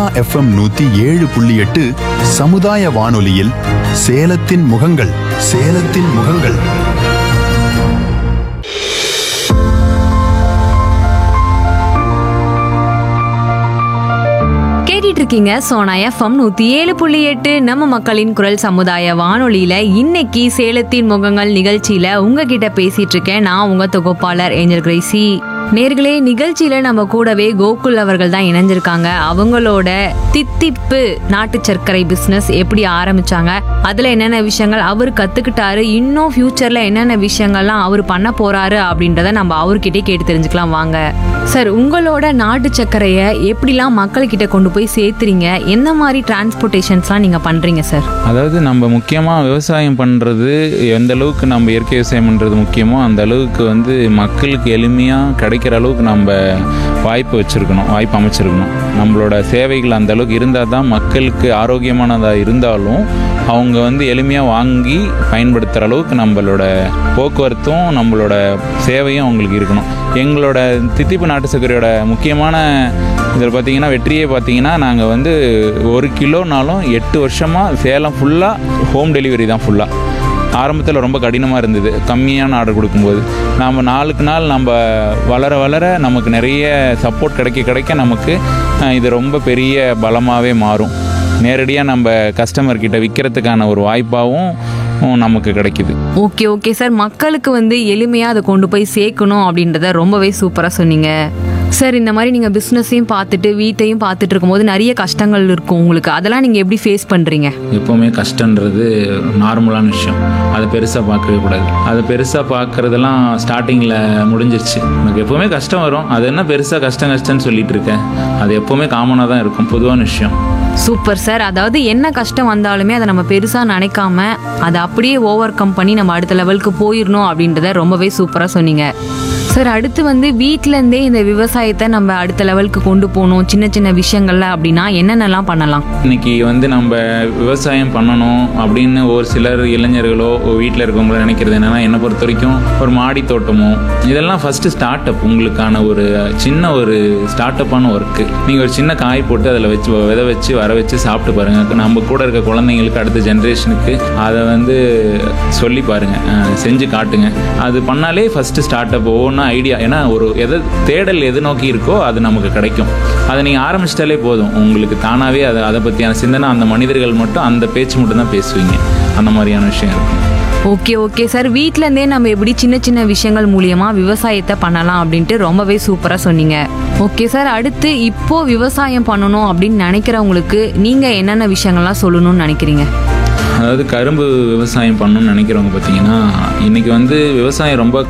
FM நூத்தி ஏழு புள்ளி எட்டு சமுதாய வானொலியில் சேலத்தின் முகங்கள் சேலத்தின் முகங்கள் கேட்டுட்டு இருக்கீங்க சோனா எஃப்எம் நூத்தி ஏழு புள்ளி எட்டு நம்ம மக்களின் குரல் சமுதாய வானொலியில இன்னைக்கு சேலத்தின் முகங்கள் நிகழ்ச்சியில உங்ககிட்ட பேசிட்டு இருக்கேன் நான் உங்க தொகுப்பாளர் ஏஞ்சல் கிரேசி நேர்களே நிகழ்ச்சியில நம்ம கூடவே கோகுல் அவர்கள் தான் இணைஞ்சிருக்காங்க அவங்களோட தித்திப்பு நாட்டு சர்க்கரை பிசினஸ் எப்படி ஆரம்பிச்சாங்க அதுல என்னென்ன விஷயங்கள் அவர் கத்துக்கிட்டாரு இன்னும் ஃபியூச்சர்ல என்னென்ன விஷயங்கள்லாம் அவர் பண்ண போறாரு அப்படின்றத நம்ம அவர்கிட்டயே கேட்டு தெரிஞ்சுக்கலாம் வாங்க சார் உங்களோட நாட்டு சர்க்கரையை எப்படிலாம் மக்கள்கிட்ட கொண்டு போய் சேர்த்துறீங்க எந்த மாதிரி டிரான்ஸ்போர்ட்டேஷன்ஸ்லாம் நீங்க பண்றீங்க சார் அதாவது நம்ம முக்கியமாக விவசாயம் பண்ணுறது எந்த அளவுக்கு நம்ம இயற்கை விவசாயம் பண்ணுறது முக்கியமோ அந்த அளவுக்கு வந்து மக்களுக்கு எளிமையாக கிடைக்கிற அளவுக்கு நம்ம வாய்ப்பு வச்சுருக்கணும் வாய்ப்பு அமைச்சிருக்கணும் நம்மளோட சேவைகள் அந்த அளவுக்கு இருந்தால் தான் மக்களுக்கு ஆரோக்கியமானதாக இருந்தாலும் அவங்க வந்து எளிமையாக வாங்கி பயன்படுத்துகிற அளவுக்கு நம்மளோட போக்குவரத்தும் நம்மளோட சேவையும் அவங்களுக்கு இருக்கணும் எங்களோட தித்திப்பு நாட்டு சர்க்கரையோட முக்கியமான இதில் பார்த்தீங்கன்னா வெற்றியே பார்த்தீங்கன்னா நாங்கள் வந்து ஒரு கிலோனாலும் எட்டு வருஷமாக சேலம் ஃபுல்லாக ஹோம் டெலிவரி தான் ஃபுல்லாக ஆரம்பத்தில் ரொம்ப கடினமாக இருந்தது கம்மியான ஆர்டர் கொடுக்கும்போது நாம் நாளுக்கு நாள் நம்ம வளர வளர நமக்கு நிறைய சப்போர்ட் கிடைக்க கிடைக்க நமக்கு அஹ், இது ரொம்ப பெரிய பலமாகவே மாறும் நேரடியாக நம்ம கஸ்டமர் கிட்ட விற்கிறதுக்கான ஒரு வாய்ப்பாகவும் நமக்கு கிடைக்குது ஓகே ஓகே சார் மக்களுக்கு வந்து எளிமையா அதை கொண்டு போய் சேர்க்கணும் அப்படின்றத ரொம்பவே சூப்பரா சொன்னீங்க சார் இந்த மாதிரி நீங்க பிசினஸையும் பார்த்துட்டு வீட்டையும் பார்த்துட்டு இருக்கும்போது நிறைய கஷ்டங்கள் இருக்கும் உங்களுக்கு அதெல்லாம் நீங்க எப்படி ஃபேஸ் பண்றீங்க எப்போவுமே கஷ்டன்றது நார்மலான விஷயம் அதை பெருசாக பார்க்கவே கூடாது அதை பெருசாக பார்க்குறதெல்லாம் ஸ்டார்டிங்கில் முடிஞ்சிருச்சு எனக்கு எப்போவுமே கஷ்டம் வரும் அது என்ன பெருசாக கஷ்டம் கஷ்டம்னு சொல்லிட்டு இருக்கேன் அது எப்போவுமே காமனாக தான் இருக்கும் பொதுவான விஷயம் சூப்பர் சார் அதாவது என்ன கஷ்டம் வந்தாலுமே அதை நம்ம பெருசா நினைக்காம அதை அப்படியே ஓவர் கம் பண்ணி நம்ம அடுத்த லெவலுக்கு போயிடணும் அப்படின்றத ரொம்பவே சூப்பரா சொன்னீங்க சார் அடுத்து வந்து வீட்ல இருந்தே இந்த விவசாயத்தை நம்ம அடுத்த லெவலுக்கு கொண்டு போகணும் சின்ன சின்ன விஷயங்கள்ல அப்படின்னா என்னென்னலாம் பண்ணலாம் இன்னைக்கு வந்து நம்ம விவசாயம் பண்ணணும் அப்படின்னு ஒரு சிலர் இளைஞர்களோ வீட்டில் இருக்கவங்களோ நினைக்கிறது என்னன்னா என்னை பொறுத்த வரைக்கும் ஒரு மாடி தோட்டமோ இதெல்லாம் ஃபஸ்ட்டு ஸ்டார்ட் அப் உங்களுக்கான ஒரு சின்ன ஒரு ஸ்டார்ட் அப்பான ஒர்க்கு நீங்கள் ஒரு சின்ன காய் போட்டு அதில் வச்சு விதை வச்சு வர வச்சு சாப்பிட்டு பாருங்கள் நம்ம கூட இருக்க குழந்தைங்களுக்கு அடுத்த ஜென்ரேஷனுக்கு அதை வந்து சொல்லி பாருங்கள் அஹ் செஞ்சு காட்டுங்க அது பண்ணாலே ஃபஸ்ட்டு ஸ்டார்ட் அப் ஒவ்வொன்றா ஐடியா ஏன்னா ஒரு எதை தேடல் எது நோக்கி இருக்கோ அது நமக்கு கிடைக்கும் அதை நீங்கள் ஆரம்பிச்சிட்டாலே போதும் உங்களுக்கு தானாகவே அதை அதை பற்றியான சிந்தனை அந்த மனிதர்கள் மட்டும் அந்த பேச்சு மட்டும் தான் பேசுவீங்க அந்த மாதிரியான விஷயம் இருக்கும் ஓகே ஓகே சார் வீட்ல இருந்தே நம்ம எப்படி சின்ன சின்ன விஷயங்கள் மூலியமா விவசாயத்தை பண்ணலாம் அப்படின்ட்டு ரொம்பவே சூப்பரா சொன்னீங்க ஓகே சார் அடுத்து இப்போ விவசாயம் பண்ணணும் அப்படின்னு நினைக்கிறவங்களுக்கு நீங்க என்னென்ன விஷயங்கள்லாம் சொல்லணும்னு நினைக்கிறீங்க அதாவது கரும்பு விவசாயம் பண்ணணும்னு நினைக்கிறவங்க பார்த்தீங்கன்னா இன்றைக்கி வந்து விவசாயம் ரொம்ப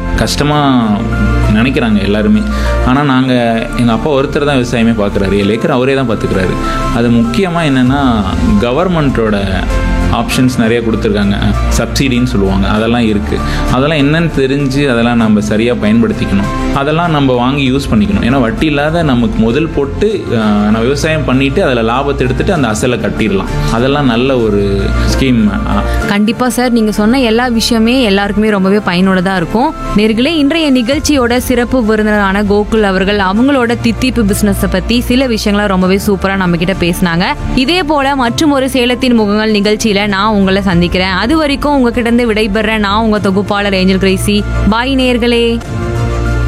கஷ்டமாக நினைக்கிறாங்க எல்லாருமே ஆனால் நாங்கள் எங்கள் அப்பா ஒருத்தர் தான் விவசாயமே பார்க்குறாரு ஏழு ஏக்கர் அவரே தான் பார்த்துக்கிறாரு அது முக்கியமாக என்னென்னா கவர்மெண்ட்டோட ஆப்ஷன்ஸ் நிறைய கொடுத்துருக்காங்க சப்சிடின்னு சொல்லுவாங்க அதெல்லாம் இருக்குது அதெல்லாம் என்னன்னு தெரிஞ்சு அதெல்லாம் நம்ம சரியாக பயன்படுத்திக்கணும் அதெல்லாம் நம்ம வாங்கி யூஸ் பண்ணிக்கணும் ஏன்னா வட்டி இல்லாத நமக்கு முதல் போட்டு அஹ், நான் விவசாயம் பண்ணிட்டு அதில் லாபத்தை எடுத்துட்டு அந்த அசலை கட்டிடலாம் அதெல்லாம் நல்ல ஒரு ஸ்கீம் கண்டிப்பா சார் நீங்க சொன்ன எல்லா விஷயமே எல்லாருக்குமே ரொம்பவே பயனுள்ளதா இருக்கும் நேர்களே இன்றைய நிகழ்ச்சியோட சிறப்பு விருந்தினரான கோகுல் அவர்கள் அவங்களோட தித்திப்பு பிசினஸ் பத்தி சில விஷயங்களை ரொம்பவே சூப்பரா நம்ம கிட்ட பேசினாங்க இதே போல மற்றும் ஒரு சேலத்தின் முகங்கள் நிகழ்ச்சியில நான் உங்களை சந்திக்கிறேன் அது வரைக்கும் உங்ககிட்ட இருந்து விடைபெறேன் நான் உங்க தொகுப்பாளர் ஏஞ்சல் கிரேசி பாய் நேர்களே